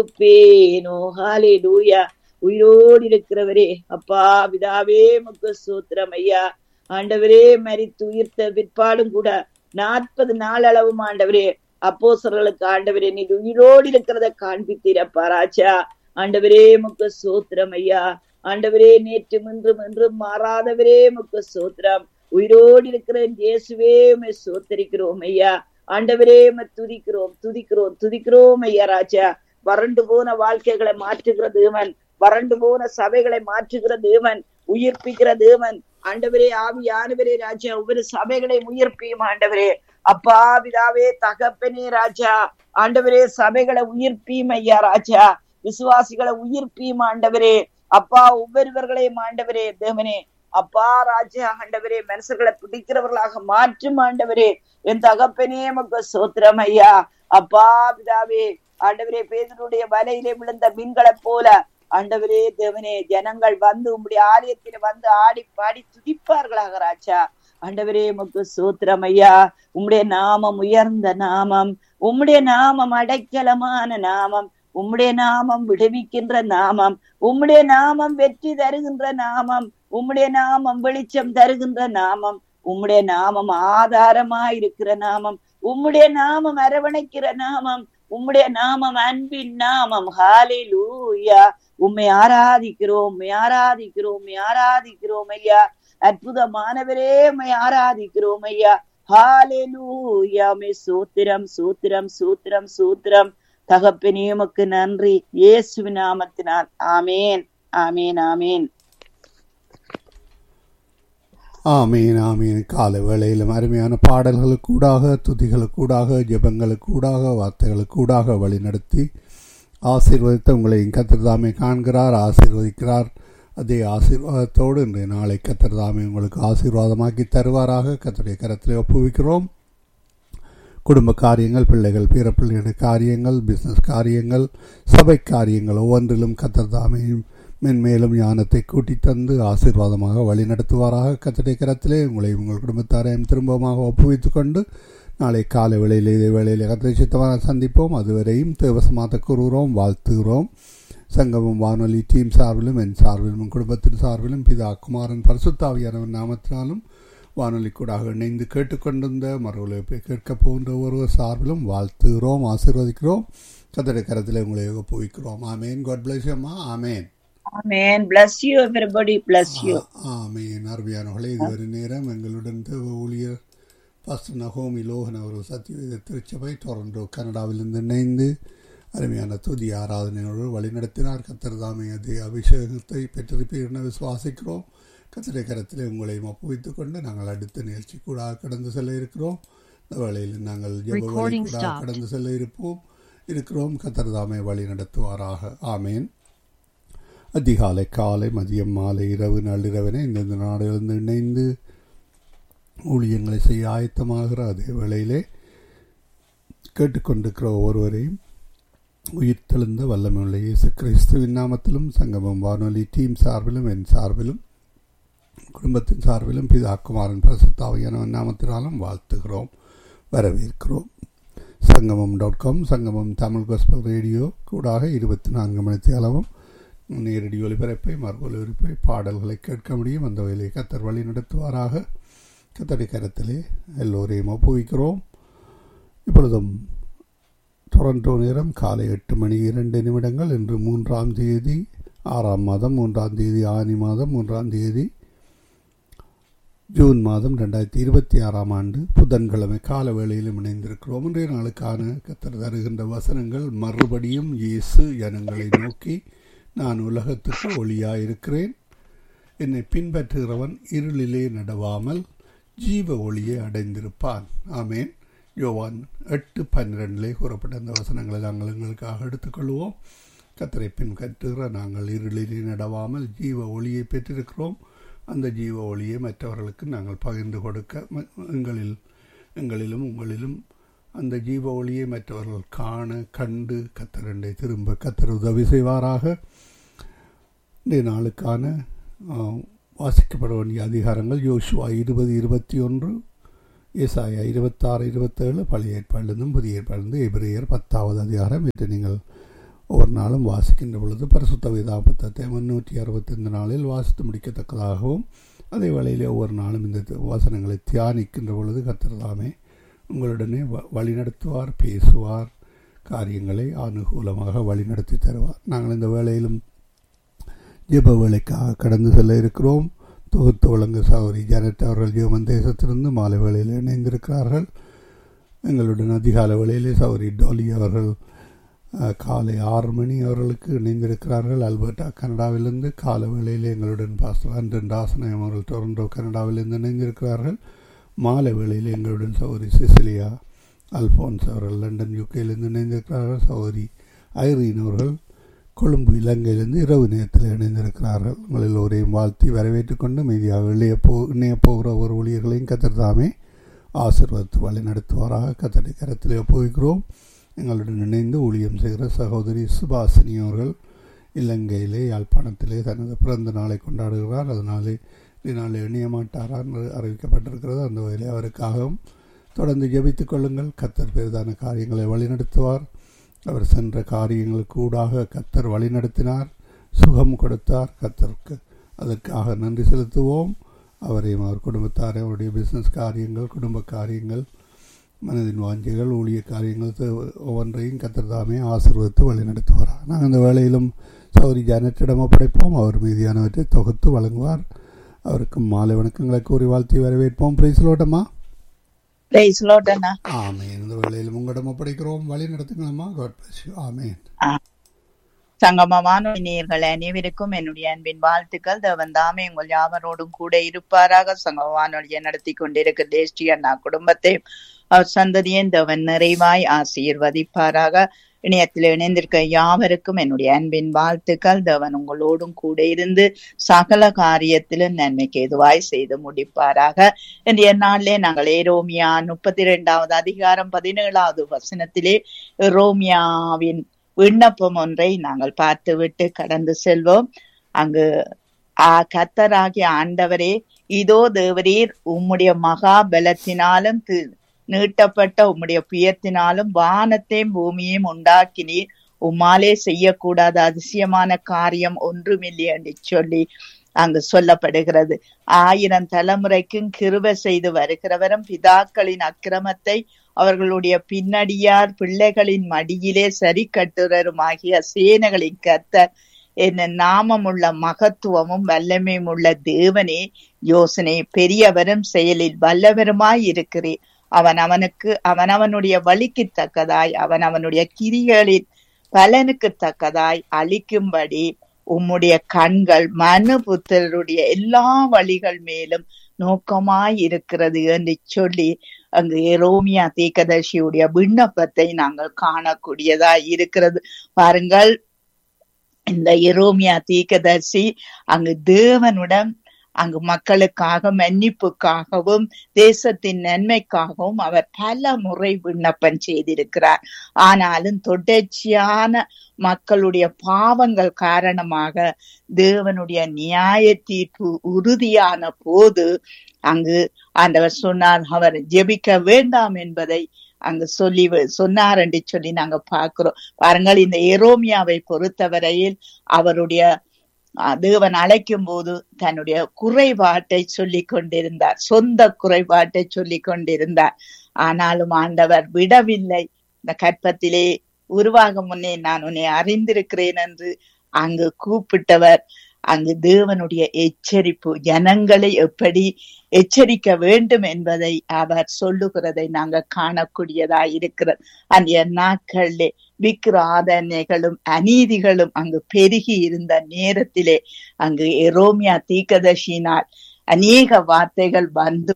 பேனோ ஹாலே லூயா உயிரோடு இருக்கிறவரே அப்பா பிதாவே முக்கு சூத்திரம் ஐயா ஆண்டவரே மரித்து உயிர்த்த பிற்பாடும் கூட நாற்பது நாள் அளவும் ஆண்டவரே அப்போசர்களுக்கு ஆண்டவரே நீ உயிரோடு இருக்கிறத காண்பித்தீரப்பா ராஜா ஆண்டவரே முக்கு சூத்திரம் ஐயா ஆண்டவரே நேற்று இன்றும் என்றும் மாறாதவரே முக்கு சூத்திரம் உயிரோடு இருக்கிற இயேசுவே உம்மை சோத்தரிக்கிறோம் ஐயா ஆண்டவரே உம்மை துதிக்கிறோம் துதிக்கிறோம் துதிக்கிறோம் ஐயா ராஜா வறண்டு போன வாழ்க்கைகளை மாற்றுகிற தேவன் வறண்டு போன சபைகளை மாற்றுகிற தேவன் உயிர்ப்பிக்கிற தேவன் ஆண்டவரே ஆவியானவரே ராஜா ஒவ்வொரு சபைகளை உயிர்ப்பியும் ஆண்டவரே அப்பா பிதாவே தகப்பனே ராஜா ஆண்டவரே சபைகளை உயிர்ப்பியும் ஐயா ராஜா விசுவாசிகளை உயிர்ப்பியும் ஆண்டவரே அப்பா ஒவ்வொருவர்களையும் ஆண்டவரே தேவனே அப்பா ராஜா ஆண்டவரே மனுஷர்களை பிடிக்கிறவர்களாக மாற்றும் ஆண்டவரே என் தகப்பனே மக்க சோத்திரம் ஐயா அப்பா பிதாவே ஆண்டவரே பேதனுடைய வலையிலே விழுந்த மீன்களை போல ஆண்டவரே தேவனே ஜனங்கள் வந்து உம்முடைய ஆலயத்தில வந்து ஆடி பாடி துதிப்பார்களாக ராஜா ஆண்டவரே உமக்கு சூத்திரம் ஐயா உம்முடைய நாமம் உயர்ந்த நாமம் உம்முடைய நாமம் அடைக்கலமான நாமம் உம்முடைய நாமம் விடுவிக்கின்ற நாமம் உம்முடைய நாமம் வெற்றி தருகின்ற நாமம் உம்முடைய நாமம் வெளிச்சம் தருகின்ற நாமம் உம்முடைய நாமம் ஆதாரமா இருக்கிற நாமம் உம்முடைய நாமம் அரவணைக்கிற நாமம் உம்முடைய நாமம் அன்பின் நாமம் ஹாலே லூயா உம்மை ஆராதிக்கிறோம் உம்மை ஆராதிக்கிறோம் உம்மை ஆராதிக்கிறோம் ஐயா அற்புதமானவரே உம்மை ஆராதிக்கிறோம் ஐயா ஹாலே லூயா மே சூத்திரம் சூத்திரம் சூத்திரம் சூத்திரம் தகப்பனே உமக்கு நன்றி இயேசுவின் நாமத்தினால் ஆமேன் ஆமேன் ஆமேன் ஆமீன் ஆமீன் காலை வேளையிலும் அருமையான பாடல்களுக்கூடாக துதிகளுக்கூடாக ஜெபங்களுக்கூடாக வார்த்தைகளுக்கூடாக வழிநடத்தி ஆசீர்வதித்த உங்களையும் கத்திரதாமே காண்கிறார் ஆசீர்வதிக்கிறார் அதே ஆசீர்வாதத்தோடு இன்றைய நாளை கத்திரதாமே உங்களுக்கு ஆசீர்வாதமாக்கி தருவாராக கத்தருடைய கரத்தில் ஒப்புவிக்கிறோம் குடும்ப காரியங்கள் பிள்ளைகள் பிறப்பிள்ளைகளுடைய காரியங்கள் பிஸ்னஸ் காரியங்கள் சபை காரியங்கள் ஒவ்வொன்றிலும் கத்திரதாமையும் மென்மேலும் ஞானத்தை கூட்டி தந்து ஆசீர்வாதமாக வழிநடத்துவாராக கத்தடை கரத்திலே உங்களை உங்கள் குடும்பத்தாரையும் திரும்பமாக ஒப்புவித்துக் கொண்டு நாளை காலை வேளையில் இதே வேளையில் கத்திரை சித்தமாக சந்திப்போம் அதுவரையும் தேவசமாத்த கூறுகிறோம் வாழ்த்துகிறோம் சங்கமம் வானொலி டீம் சார்பிலும் என் சார்பிலும் குடும்பத்தின் சார்பிலும் பிதா குமாரன் பரிசுத்தாவியானவன் நாமத்தினாலும் வானொலி கூடாக இணைந்து கேட்டுக்கொண்டிருந்த மறுவலைப்பை கேட்க போன்ற ஒருவர் சார்பிலும் வாழ்த்துகிறோம் ஆசீர்வதிக்கிறோம் கத்தடை கரத்தில் உங்களை ஒப்புவிக்கிறோம் ஆமேன் காட் பிளஸ் அம்மா ஆமேன் ஆமென் bless you everybody bless you ஆமீன் அருமையானவர்களே இதுவரை நேரம் எங்களுடன் தேவ ஊழியர் பாஸ்டர் நகோமி லோகன் அவர் சத்தியவேத திருச்சபை டொரண்டோ கனடாவிலிருந்து இணைந்து அருமையான துதி ஆராதனையோடு வழிநடத்தினார் கத்தர்தாமே அதே அபிஷேகத்தை பெற்றிருப்பீர் என விசுவாசிக்கிறோம் கத்திரை கரத்தில் உங்களை ஒப்புவித்துக் கொண்டு நாங்கள் அடுத்த நிகழ்ச்சி கூட கடந்து செல்ல இருக்கிறோம் இந்த வேளையில் நாங்கள் ஜெப வழி கூட கடந்து செல்ல இருப்போம் இருக்கிறோம் கத்தர்தாமே வழி நடத்துவாராக ஆமேன் அதிகாலை காலை மதியம் மாலை இரவு நள்ளிரவனை இந்தந்த நாடுகளிலிருந்து இணைந்து ஊழியங்களை செய்ய ஆயத்தமாகிற அதே வேளையிலே கேட்டுக்கொண்டிருக்கிற ஒவ்வொருவரையும் உயிர்த்தெழுந்த வல்லமையுள்ள இயேசு கிறிஸ்துவின் நாமத்திலும் சங்கமம் வானொலி டீம் சார்பிலும் என் சார்பிலும் குடும்பத்தின் சார்பிலும் பிதாக்குமாரன் பிரசுத்தாவியானவன் நாமத்தினாலும் வாழ்த்துகிறோம் வரவேற்கிறோம் சங்கமம் டாட் காம் சங்கமம் தமிழ் கோஸ்பல் ரேடியோ கூடாக இருபத்தி நான்கு மணி அளவும் நேரடி ஒலிபரப்பை மறு ஒலிபரப்பை பாடல்களை கேட்க முடியும் அந்த வகையிலே கத்தர் வழி நடத்துவாராக கத்தடி கரத்திலே எல்லோரையும் ஒப்புவிக்கிறோம் இப்பொழுதும் டொரண்டோ நேரம் காலை எட்டு மணி இரண்டு நிமிடங்கள் இன்று மூன்றாம் தேதி ஆறாம் மாதம் மூன்றாம் தேதி ஆனி மாதம் மூன்றாம் தேதி ஜூன் மாதம் ரெண்டாயிரத்தி இருபத்தி ஆறாம் ஆண்டு புதன்கிழமை கால வேளையிலும் இணைந்திருக்கிறோம் இன்றைய நாளுக்கான கத்தர் தருகின்ற வசனங்கள் மறுபடியும் இயேசு ஜனங்களை நோக்கி நான் உலகத்துக்கு ஒளியாயிருக்கிறேன் என்னை பின்பற்றுகிறவன் இருளிலே நடவாமல் ஜீவ ஒளியை அடைந்திருப்பான் ஆமேன் யோவான் எட்டு பன்னிரெண்டிலே கூறப்பட்ட அந்த வசனங்களை நாங்கள் எங்களுக்காக எடுத்துக்கொள்வோம் கத்தரை பின்பற்றுகிற நாங்கள் இருளிலே நடவாமல் ஜீவ ஒளியை பெற்றிருக்கிறோம் அந்த ஜீவ ஒளியை மற்றவர்களுக்கு நாங்கள் பகிர்ந்து கொடுக்க எங்களில் எங்களிலும் உங்களிலும் அந்த ஜீவ ஒளியை மற்றவர்கள் காண கண்டு கத்தரண்டை திரும்ப கத்தர் உதவி செய்வாராக இன்றைய நாளுக்கான வாசிக்கப்பட வேண்டிய அதிகாரங்கள் யோசுவா இருபது இருபத்தி ஒன்று ஏசாயா இருபத்தாறு இருபத்தேழு பழைய ஏற்பாடிலிருந்தும் புதிய ஏற்பாடிலிருந்து எபிரேயர் பத்தாவது அதிகாரம் இன்று நீங்கள் ஒவ்வொரு நாளும் வாசிக்கின்ற பொழுது பரிசுத்த வேதாபத்தத்தை முன்னூற்றி அறுபத்தைந்து நாளில் வாசித்து முடிக்கத்தக்கதாகவும் அதே வேளையிலே ஒவ்வொரு நாளும் இந்த வசனங்களை தியானிக்கின்ற பொழுது கத்திரதாமே உங்களுடனே வ வழிநடத்துவார் பேசுவார் காரியங்களை அனுகூலமாக வழிநடத்தி தருவார் நாங்கள் இந்த வேளையிலும் ஜெப வேலைக்காக கடந்து செல்ல இருக்கிறோம் தொகுத்து வழங்க சௌரி ஜானட் அவர்கள் ஜீவன் தேசத்திலிருந்து மாலை வேளையில் இணைந்திருக்கிறார்கள் எங்களுடன் அதிகால வேளையிலே சௌரி டோலி அவர்கள் காலை ஆறு மணி அவர்களுக்கு இணைந்திருக்கிறார்கள் அல்பர்டா கனடாவிலிருந்து கால வேளையில் எங்களுடன் பாஸ்டர் அன்றன் ராசநாயம் அவர்கள் டொரண்டோ கனடாவிலிருந்து இணைந்திருக்கிறார்கள் மாலை வேளையில் எங்களுடன் சௌரி சிசிலியா அல்போன்ஸ் அவர்கள் லண்டன் யூகேலிருந்து இணைந்திருக்கிறார்கள் சௌரி ஐரீன் அவர்கள் கொழும்பு இலங்கையிலிருந்து இரவு நேரத்தில் இணைந்திருக்கிறார்கள் உங்கள் எல்லோரையும் வாழ்த்தி வரவேற்றுக் கொண்டு மீதியாக இளைய போ இணைய போகிற ஒரு ஊழியர்களையும் கத்திரதாமே ஆசிர்வத்து வழி நடத்துவாராக கத்தடி கரத்தில் ஒப்புவிக்கிறோம் எங்களுடன் இணைந்து ஊழியம் செய்கிற சகோதரி சுபாசினி அவர்கள் இலங்கையிலே யாழ்ப்பாணத்திலே தனது பிறந்த நாளை கொண்டாடுகிறார் அதனாலே இதனால் இணைய மாட்டாரா என்று அறிவிக்கப்பட்டிருக்கிறது அந்த வகையிலே அவருக்காகவும் தொடர்ந்து ஜெபித்துக் கொள்ளுங்கள் கத்தர் பெரிதான காரியங்களை வழிநடத்துவார் அவர் சென்ற காரியங்களுக்கு ஊடாக கத்தர் வழிநடத்தினார் சுகம் கொடுத்தார் கத்தருக்கு அதற்காக நன்றி செலுத்துவோம் அவரையும் அவர் குடும்பத்தாரை அவருடைய பிஸ்னஸ் காரியங்கள் குடும்ப காரியங்கள் மனதின் வாஞ்சிகள் ஊழிய காரியங்கள் ஒவ்வொன்றையும் கத்திரதாமே ஆசிர்வதித்து வழிநடத்துவார் நாங்கள் அந்த வேளையிலும் சௌரி ஜானட்டிடம் ஒப்படைப்போம் அவர் மீதியானவற்றை தொகுத்து வழங்குவார் அவருக்கு மாலை வணக்கங்களை கூறி வாழ்த்தி வரவேற்போம் பிரைஸ்லோட்டமா ஆமேன் இந்த வேளையிலும் உங்களிடம் ஒப்படைக்கிறோம் வழி நடத்துங்களம்மா காட் பிளஸ் யூ ஆமேன் சங்கமமான நேயர்கள் அனைவருக்கும் என்னுடைய அன்பின் வாழ்த்துக்கள் தேவன் தாமே உங்கள் யாவரோடும் கூட இருப்பாராக சங்கமவானொலியை நடத்தி கொண்டிருக்க தேஷ்டி அண்ணா குடும்பத்தை அவர் சந்ததியின் தேவன் நிறைவாய் ஆசீர்வதிப்பாராக இணையத்தில் இணைந்திருக்க யாவருக்கும் என்னுடைய அன்பின் வாழ்த்துக்கள் தேவன் உங்களோடும் கூட இருந்து சகல காரியத்திலும் நன்மைக்கு எதுவாய் செய்து முடிப்பாராக இன்றைய நாளிலே நாங்கள் ஏரோமியா முப்பத்தி இரண்டாவது அதிகாரம் பதினேழாவது வசனத்திலே ரோமியாவின் விண்ணப்பம் ஒன்றை நாங்கள் பார்த்துவிட்டு கடந்து செல்வோம் அங்கு கத்தராகிய ஆண்டவரே இதோ தேவரீர் உம்முடைய மகா பலத்தினாலும் நீட்டப்பட்ட உம்முடைய புயத்தினாலும் வானத்தையும் பூமியையும் உண்டாக்கினீர் உம்மாலே செய்யக்கூடாத அதிசயமான காரியம் ஒன்றுமில்லை என்று சொல்லி அங்கு சொல்லப்படுகிறது ஆயிரம் தலைமுறைக்கும் கிருப செய்து வருகிறவரும் பிதாக்களின் அக்கிரமத்தை அவர்களுடைய பின்னடியார் பிள்ளைகளின் மடியிலே சரி கட்டுறருமாகிய சேனைகளின் கர்த்தர் என்ன நாமமுள்ள மகத்துவமும் வல்லமையும் உள்ள தேவனே யோசனை பெரியவரும் செயலில் வல்லவருமாய் இருக்கிறேன் அவன் அவனுக்கு அவன் அவனுடைய வழிக்கு தக்கதாய் அவன் அவனுடைய கிரிகளின் பலனுக்கு தக்கதாய் அளிக்கும்படி உம்முடைய கண்கள் மனு புத்தருடைய எல்லா வழிகள் மேலும் நோக்கமாய் இருக்கிறது என்று சொல்லி அங்கு எரோமியா தீக்கதர்ஷியுடைய விண்ணப்பத்தை நாங்கள் காணக்கூடியதா இருக்கிறது பாருங்கள் இந்த எரோமியா தீக்கதர்சி அங்கு தேவனுடன் அங்கு மக்களுக்காக மன்னிப்புக்காகவும் தேசத்தின் நன்மைக்காகவும் அவர் பல முறை விண்ணப்பம் செய்திருக்கிறார் ஆனாலும் தொடர்ச்சியான மக்களுடைய பாவங்கள் காரணமாக தேவனுடைய நியாய தீர்ப்பு உறுதியான போது அங்கு ஆண்டவர் சொன்னார் அவர் ஜெபிக்க வேண்டாம் என்பதை அங்கு சொல்லி சொன்னார் என்று சொல்லி நாங்க பார்க்கிறோம் பாருங்கள் இந்த எரோமியாவை பொறுத்தவரையில் அவருடைய தேவன் அழைக்கும் போது தன்னுடைய குறைபாட்டை சொல்லி கொண்டிருந்தார் சொந்த குறைபாட்டை சொல்லி கொண்டிருந்தார் ஆனாலும் ஆண்டவர் விடவில்லை இந்த கற்பத்திலே உருவாக முன்னே நான் உன்னை அறிந்திருக்கிறேன் என்று அங்கு கூப்பிட்டவர் அங்கு தேவனுடைய எச்சரிப்பு ஜனங்களை எப்படி எச்சரிக்க வேண்டும் என்பதை அவர் சொல்லுகிறதை நாங்க காணக்கூடியதா இருக்கிறது அந்த நாட்களிலே விக்கிராதனைகளும் அநீதிகளும் அங்கு பெருகி இருந்த நேரத்திலே அங்கு எரோமியா தீக்கதர்ஷினால் அநேக வார்த்தைகள் வந்து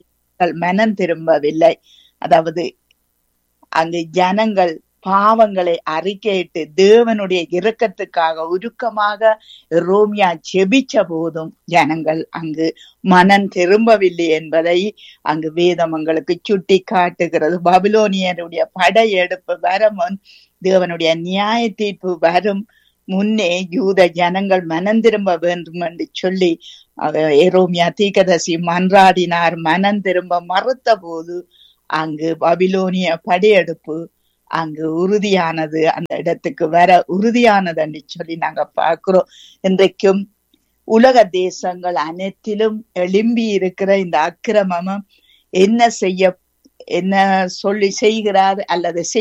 மனம் திரும்பவில்லை அதாவது அங்கு ஜனங்கள் பாவங்களை அறிக்கையிட்டு தேவனுடைய இரக்கத்துக்காக உருக்கமாக ரோமியா ஜெபிச்ச போதும் ஜனங்கள் அங்கு மனம் திரும்பவில்லை என்பதை அங்கு வேதமங்களுக்கு சுட்டி காட்டுகிறது பபிலோனியருடைய படையெடுப்பு வரும் தேவனுடைய நியாய தீர்ப்பு வரும் முன்னே யூத ஜனங்கள் மனம் திரும்ப வேண்டும் என்று சொல்லி ஏரோமியா தீக்கதசி மன்றாடினார் மனம் திரும்ப மறுத்த போது அங்கு பபிலோனிய படையெடுப்பு அங்கு உறுதியானது அந்த இடத்துக்கு வர உறுதியானதுன்னு சொல்லி நாங்க பார்க்கிறோம் இன்றைக்கும் உலக தேசங்கள் அனைத்திலும் எழும்பி இருக்கிற இந்த அக்கிரமமும் என்ன செய்ய என்ன சொல்லி செய்கிறார் அல்லது